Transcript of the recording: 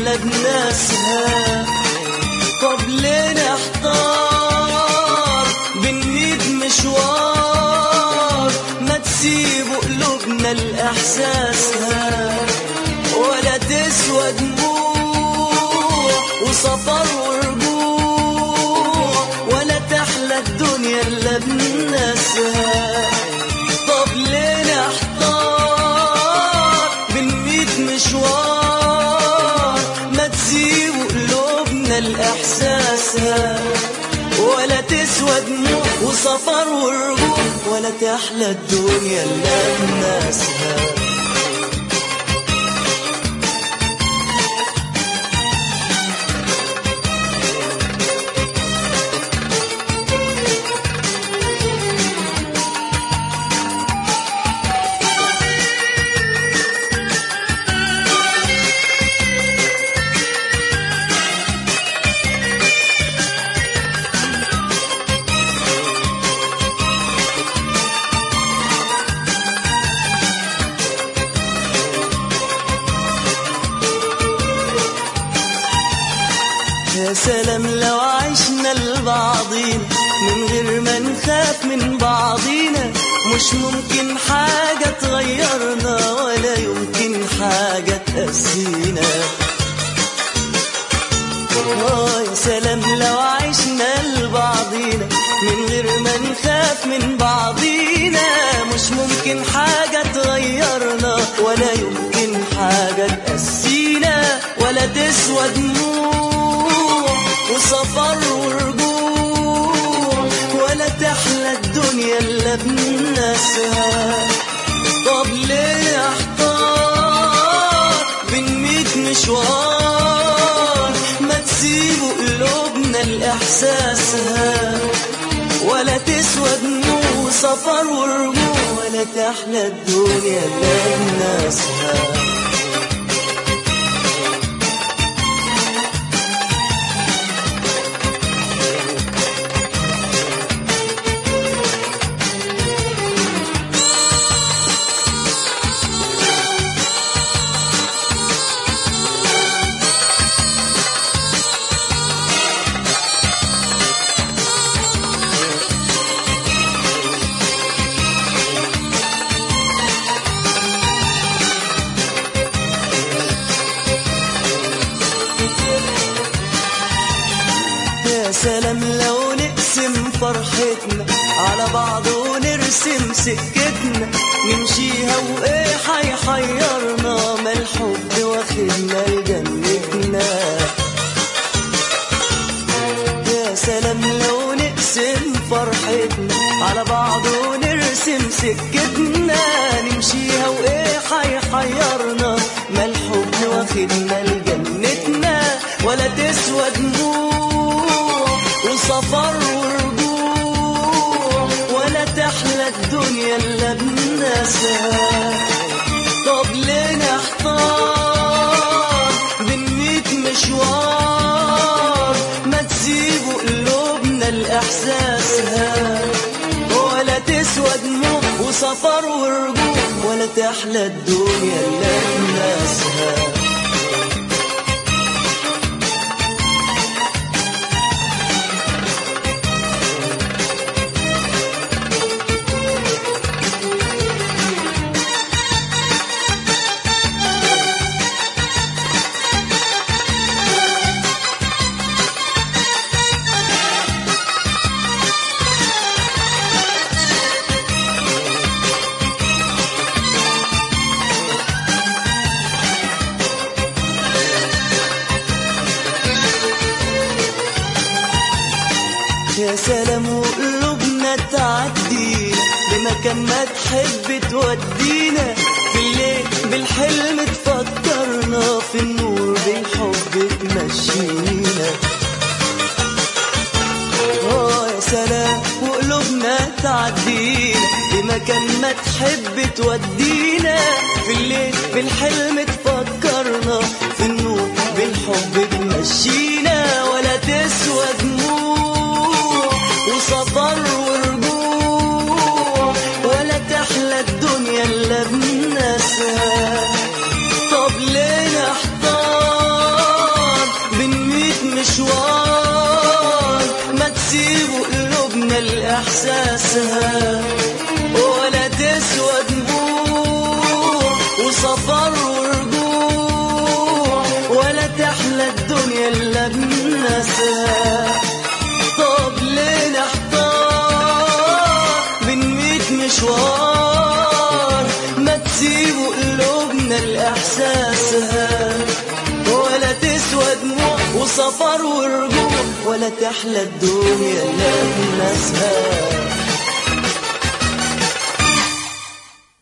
إلا بناسها طب ليه نحتار بنميت مشوار ما تسيبوا قلوبنا لإحساسها ولا تسوى دموع وسفر ورجوع ولا تحلى الدنيا إلا بناسها طب ليه نحتار بنميت مشوار ما تسيبوا قلوبنا لإحساسها ولا تسوى دموع وسفر ورجوع ولا تحلى الدنيا إلا بناسها يا سلام لو عشنا لبعضينا من غير ما نخاف من بعضينا مش ممكن حاجة تغيرنا ولا يمكن حاجة تأسينا آه يا سلام لو عشنا لبعضينا من غير ما نخاف من بعضينا مش ممكن حاجة تغيرنا ولا يمكن حاجة تأسينا ولا تسوى دموع وسفر ورجوع ولا تحلى الدنيا إلا بناسها طب ليه احتار بنميت مشوار ما تسيبوا قلوبنا لإحساسها ولا تسوى دموع وسفر ورجوع ولا تحلى الدنيا إلا بناسها يا سلام لو نقسم فرحتنا على بعض ونرسم سكتنا نمشيها وايه حيحيرنا ما الحب واخدنا لجنتنا يا سلام لو نقسم فرحتنا على بعض ونرسم سكتنا نمشيها وايه حيحيرنا ما الحب واخدنا لجنتنا ولا تسوى دموع وسفر ورجوع ولا تحلى الدنيا الا بناسها طب ليه نحتار بنميت مشوار ما تسيبوا قلوبنا لإحساسها ولا تسوى دموع وسفر ورجوع ولا تحلى الدنيا الا بناسها يا سلام وقلوبنا تعدينا لمكان ما تحب تودينا في الليل بالحلم تفكرنا في النور بالحب تمشينا اه يا سلام وقلوبنا تعدينا لمكان ما تحب تودينا في الليل بالحلم تفكرنا في النور بالحب تمشينا ولا تسوى دموع وسفر ورجوع ولا تحلى الدنيا الا بناسها طب ليه نحتار إحساسها ولا تسوى دموع وسفر ورجوع ولا تحلى الدنيا إلا بناسها طب ليه نحتار بين ميت مشوار ما تسيبوا قلوبنا لإحساسها ولا تسوى دموع وسفر ورجوع ولا تحلى الدنيا إلا بناسها